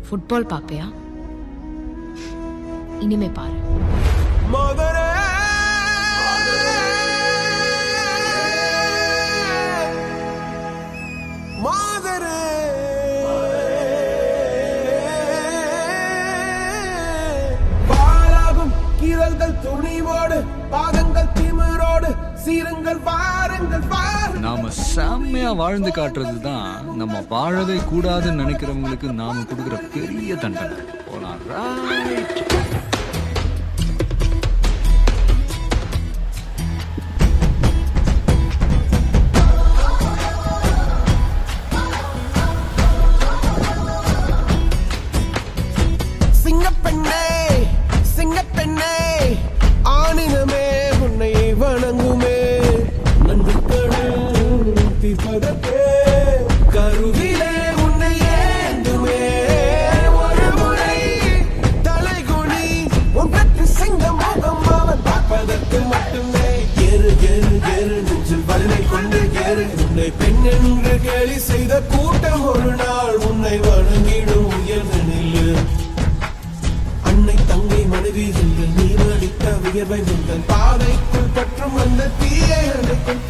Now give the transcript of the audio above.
Football பார்ப்பியா இனிமே பாரு மதுரை மாதரே பாலாகும் கீரல்கள் துணிவோடு பாதங்கள் திமிரோடு சீருங்கள் வாருங்கள் வாருங்கள் நாம செம்மையா வாழ்ந்து காட்டுறது தான் நம்ம வாழவே கூடாதுன்னு நினைக்கிறவங்களுக்கு நாம கொடுக்குற பெரிய தண்டனை போலாம் right. சிங்கப்பெண்ணே சிங்கப்பெண்ணே ஆணினமே உன்னை வணங்குமே நன்றி கடல் தீர்ப்பதற்கே கருவிலே உன்னை ஏந்துமே ஒரு முறை தலைகுனி உன் பெற்று சிங்க முகம் அவன் பார்ப்பதற்கு மட்டுமே எரு எரு எரு நெஞ்சில் வலிமை கொண்டு எரு உன்னை பெண் என்று கேலி செய்த கூட்டம் ஒரு நாள் உன்னை வணங்கிடும் உயர்ந்து நில்லு அன்னை தங்கை மனைவி என்று நீ அடித்த வியர்வை முந்தன் பாதைக்குள் பற்றும் அந்த தீயை அணைக்கும்